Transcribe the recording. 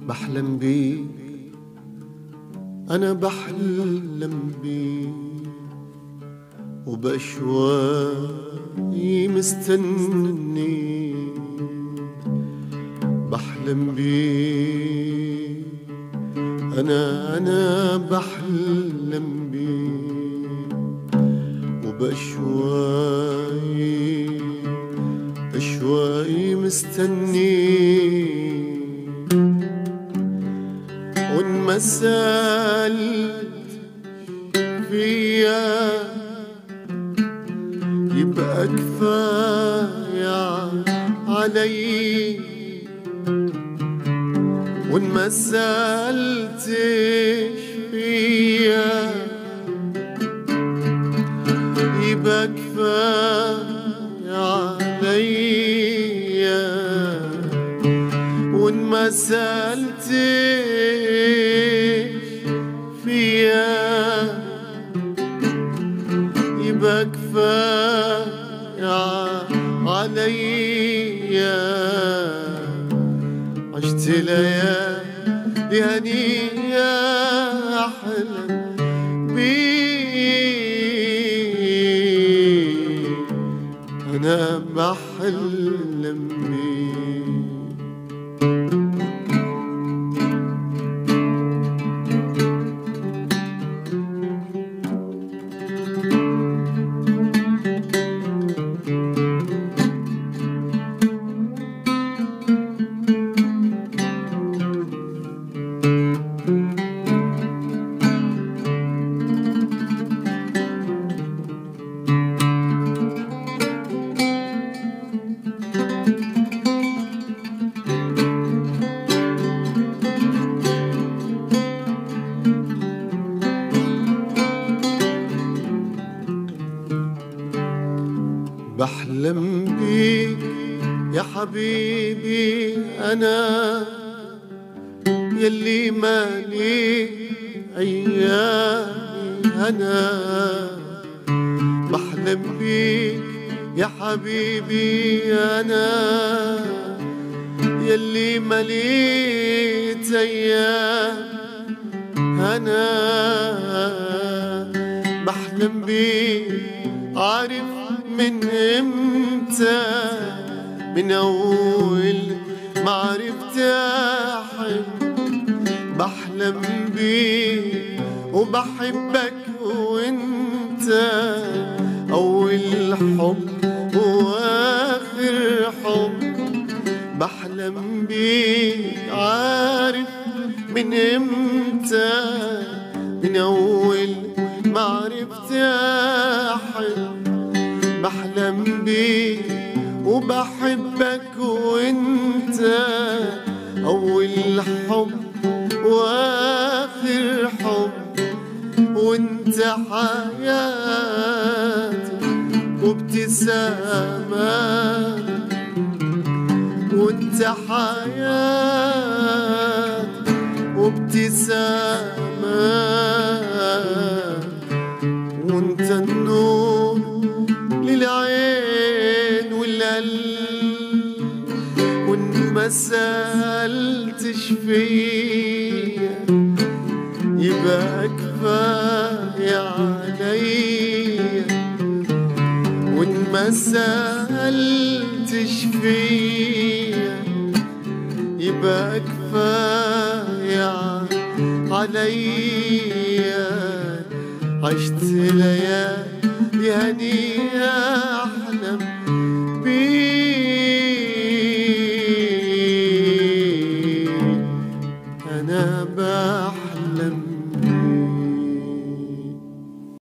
بحلم بيك أنا بحلم بيك وبأشواقي مستني بحلم بيك أنا أنا بحلم بيك وبأشواقي أشواقي مستني وانمثلت فيا يبقى كفاية علي وانمثلتش فيا يبقى كفاية عليا وان ما سألتش فيا يبقى كفاية عليا عشت ليالي هنية أحلم بيك أنا بحلم بيك بحلم بيك يا حبيبي أنا يلي مالي أيامي أنا بحلم بيك يا حبيبي أنا يلي مليت أيام أنا بحلم بيك عارف من امتى من اول ما عرفت احب بحلم بيك وبحبك وانت اول حب واخر حب بحلم بيك عارف من امتى من اول ما عرفت احب بحلم بيك وبحبك وانت اول حب واخر حب وانت حياتي وابتسامات وانت حياتي وابتسامات وانت النور للعين والقلب وان ما سألتش فيا يبقى كفاية عليا وان ما سألتش فيا يبقى كفاية عليا عشت ليالي هنية أحلم بيك أنا بحلم